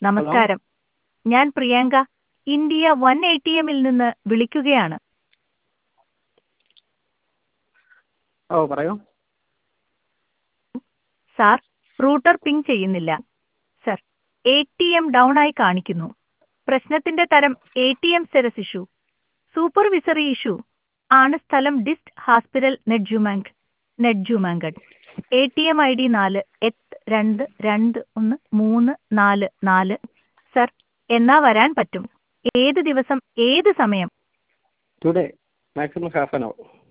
നമസ്കാരം ഞാൻ Priyanka India one A T എമ്മിൽ നിന്ന് വിളിക്കുകയാണ് ഓ പറയൂ സാർ റൂട്ടർ പിങ് ചെയ്യുന്നില്ല sir A T M down ആയി കാണിക്കുന്നു പ്രശ്നത്തിന്റെ തരം A T M serious issue supervisory issue ആണ് സ്ഥലം dist hospital Nedumangad Nedumangad A T M I D നാല് എത്ത് രണ്ട് രണ്ട് ഒന്ന് മൂന്ന് നാല് നാല് സർ എന്നാ വരാൻ പറ്റും ഏത് ദിവസം ഏത് സമയം today maximum half an our